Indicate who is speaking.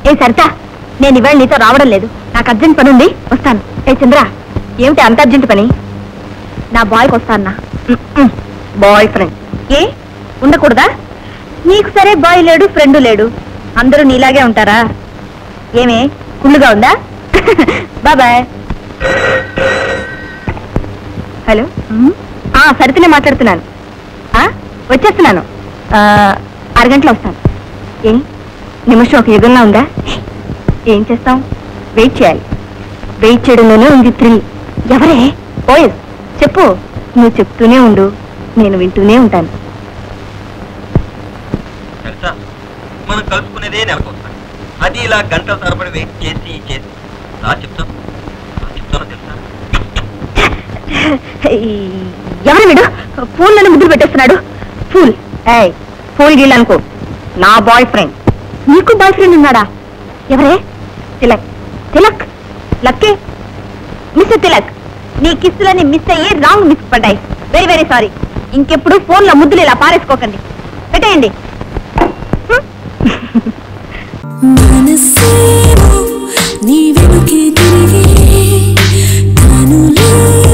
Speaker 1: ఏ సరిత నేను ఇవాళ నీతో రావడం లేదు నాకు అర్జెంట్ పని ఉంది వస్తాను ఏ చంద్ర ఏమిటి అంత అర్జెంట్ పని నా బాయ్కి వస్తానా బాయ్ ఫ్రెండ్ ఏ ఉండకూడదా నీకు సరే బాయ్ లేడు ఫ్రెండ్ లేడు అందరూ నీలాగే ఉంటారా ఏమే కుళ్ళుగా ఉందా బాయ్ హలో ఆ సరితనే మాట్లాడుతున్నాను ఆ, వచ్చేస్తున్నాను ఆ, అరగంటలో వస్తాను ఏ నిమిషం ఒక యుగంలో ఉందా ఏం చేస్తాం వెయిట్ చేయాలి వెయిట్ చేయడంలోనే ఉంది థ్రిల్ ఎవరే ఓయ్ చెప్పు నువ్వు చెప్తూనే ఉండు నేను వింటూనే ఉంటాను
Speaker 2: తెలుసా మనం కలుసుకునేదే నెలకు వస్తాం అది ఇలా గంటల తరబడి వెయిట్ చేసి చేసి రా చెప్తాను రా చెప్తానో తెలుసా
Speaker 1: ఎవరు వీడు ఫోన్లోనే ముద్దులు పెట్టేస్తున్నాడు ఫూల్ ఏయ్ ఫూల్ గీల్ అనుకో నా బాయ్ ఫ్రెండ్ నీకు బాయ్ ఫ్రెండ్ ఉన్నాడా ఎవరే తిలక్ తిలక్ లక్కే మిస్టర్ తిలక్ నీ కిస్సులని మిస్ అయ్యి రాంగ్ మిస్ పడ్డాయి వెరీ వెరీ సారీ ఇంకెప్పుడు ఫోన్లో ముద్దులు ఇలా పారేసుకోకండి పెట్టేయండి
Speaker 3: మనసేమో నీ వెనుకే తిరిగి కనులే